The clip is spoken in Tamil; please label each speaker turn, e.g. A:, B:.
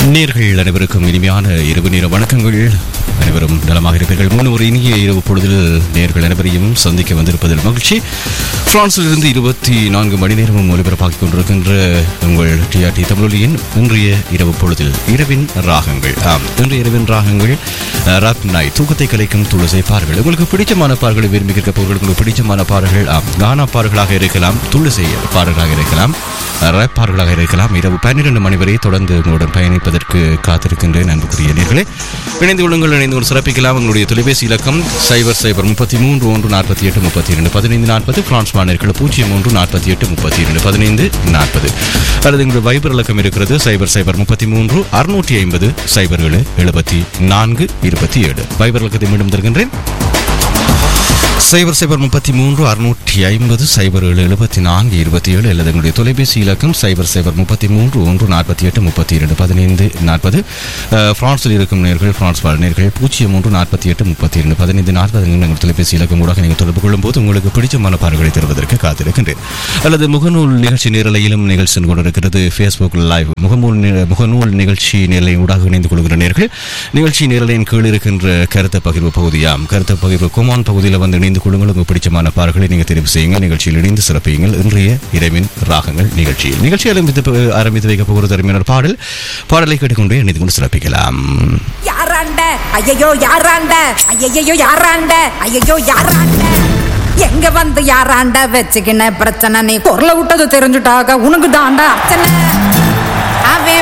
A: நேர்கள் அனைவருக்கும் இனிமையான இரவு நேர வணக்கங்கள் அனைவரும் நலமாக இருப்பீர்கள் மூணு ஒரு இனிய இரவு பொழுதில் நேர்கள் அனைவரையும் சந்திக்க வந்திருப்பதில் மகிழ்ச்சி பிரான்சில் இருந்து இருபத்தி நான்கு மணி நேரமும் ஒலிபரப்பாக்கிக் கொண்டிருக்கின்ற உங்கள் டிஆர்டி தமிழொலியின் இன்றைய இரவு பொழுதில் இரவின் ராகங்கள் ஆம் இன்றைய இரவின் ராகங்கள் அஹ், ராப் நாய் தூக்கத்தை கலைக்கும் துளசை பார்கள் உங்களுக்கு பிடிச்சமான பாடல்களை விரும்பி கேட்கப்பவர்கள் உங்களுக்கு பிடிச்சமான பாடல்கள் ஆம் கானா பாடல்களாக இருக்கலாம் துளசை பாடல்களாக இருக்கலாம் ரேப் பாடல்களாக இருக்கலாம் இரவு பன்னிரண்டு மணி வரை தொடர்ந்து உங்களுடன் பயணிப்பதற்கு காத்திருக்கின்றேன் அன்புக்குரிய நேர்களே இணைந்து கொள்ளுங்கள் இணைந்து கொண்டு சிறப்பிக்கலாம் உங்களுடைய தொலைபேசி இலக்கம் சைபர் சைபர் முப்பத்தி மூன்று ஒன்று நாற்பத்தி எட்டு முப்பத்தி இரண்டு பதினைந்து நாற்பது பிரான்ஸ் மாநிலங்கள் பூஜ்ஜியம் மூன்று நாற்பத்தி எட்டு முப்பத்தி இரண்டு பதினைந்து நாற்பது அல்லது எங்களுடைய வைபர் இலக்கம் இருக்கிறது சைபர் சைபர் முப்பத்தி மூன்று அறுநூற்றி ஐம்பது சைபர் ஏழு எழுபத்தி நான்கு இருபத்தி ஏழு வைபர் இலக்கத்தை மீண்டும் தருகின்றேன் சைபர் சைபர் முப்பத்தி மூன்று அறுநூற்றி ஐம்பது சைபர் ஏழு எழுபத்தி நான்கு இருபத்தி ஏழு அல்லது எங்களுடைய தொலைபேசி இலக்கம் சைபர் சைபர் முப்பத்தி மூன்று ஒன்று நாற்பத்தி எட்டு முப்பத்தி இரண்டு பதினைந்து நாற்பது அஹ், பிரான்சில் இருக்கும் நேர்கள் பிரான்ஸ் வாழ் நேர்கள் பூஜ்ஜியம் மூன்று நாற்பத்தி எட்டு முப்பத்தி இரண்டு பதினைந்து நாற்பது எங்கள் தொலைபேசி இலக்கம் கூட நீங்கள் தொடர்பு கொள்ளும்போது உங்களுக்கு பிடிச்சமான பாடல்களை தருவதற்கு காத்திருக்கின்றேன் அல்லது முகநூல் நிகழ்ச்சி நேரலையிலும் நிகழ்ச்சி சென்று கொண்டிருக்கிறது ஃபேஸ்புக் லைவ் முகநூல் நி- முகநூல் நிகழ்ச்சி நேரலை ஊடாக இணைந்து கொள்கிற நேர்கள் நிகழ்ச்சி நேரலையின் கீழ் இருக்கின்ற கருத்து பகிர்வு பகுதியாம் கருத்து பகிர்வு கோமான் பகுதியில் வந்து இணைந்து கொள்ளுங்கள் உங்களுக்கு பிடிச்சமான பாடல்களை நீங்கள் தெரிவு செய்யுங்கள் நிகழ்ச்சியில் இணைந்து சிறப்பியுங்கள் இன்றைய இரவின் ராகங்கள் நிகழ்ச்சியில் நிகழ்ச்சி ஆரம்பித்து ஆரம்பித்து வைக்க போகிறது அருமையான பாடல் பாடலை கேட்டுக்கொண்டே இணைந்து கொண்டு சிறப்பிக்கலாம்
B: யாராண்ட ஐயையோ யாராண்ட ஐயையோ யாராண்ட ஐயையோ யாராண்ட எங்க வந்து யாராண்ட வச்சுக்கின பிரச்சனை நீ குரல விட்டது தெரிஞ்சுட்டாக உனக்கு தாண்டா அர்ச்சனை அவன்